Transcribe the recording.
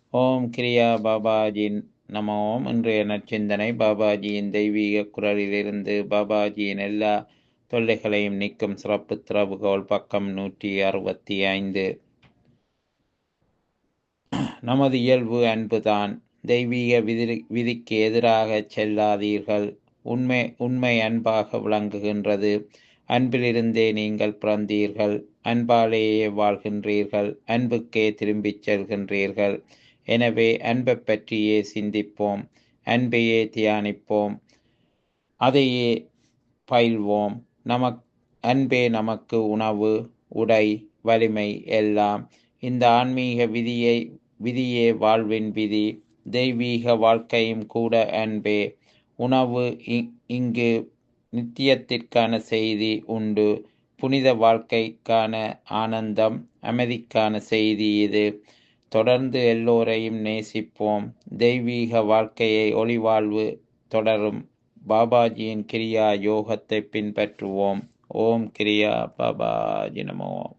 ஓம் கிரியா பாபாஜி நம ஓம் இன்றைய நற்சிந்தனை பாபாஜியின் தெய்வீக குரலிலிருந்து பாபாஜியின் எல்லா தொல்லைகளையும் நீக்கும் சிறப்பு திறவுகோல் பக்கம் நூற்றி அறுபத்தி ஐந்து நமது இயல்பு அன்புதான் தெய்வீக விதி விதிக்கு எதிராக செல்லாதீர்கள் உண்மை உண்மை அன்பாக விளங்குகின்றது அன்பிலிருந்தே நீங்கள் பிறந்தீர்கள் அன்பாலேயே வாழ்கின்றீர்கள் அன்புக்கே திரும்பிச் செல்கின்றீர்கள் எனவே அன்பை பற்றியே சிந்திப்போம் அன்பையே தியானிப்போம் அதையே பயில்வோம் நமக் அன்பே நமக்கு உணவு உடை வலிமை எல்லாம் இந்த ஆன்மீக விதியை விதியே வாழ்வின் விதி தெய்வீக வாழ்க்கையும் கூட அன்பே உணவு இங்கு நித்தியத்திற்கான செய்தி உண்டு புனித வாழ்க்கைக்கான ஆனந்தம் அமைதிக்கான செய்தி இது தொடர்ந்து எல்லோரையும் நேசிப்போம் தெய்வீக வாழ்க்கையை ஒளிவாழ்வு தொடரும் பாபாஜியின் கிரியா யோகத்தை பின்பற்றுவோம் ஓம் கிரியா பாபாஜி நமோ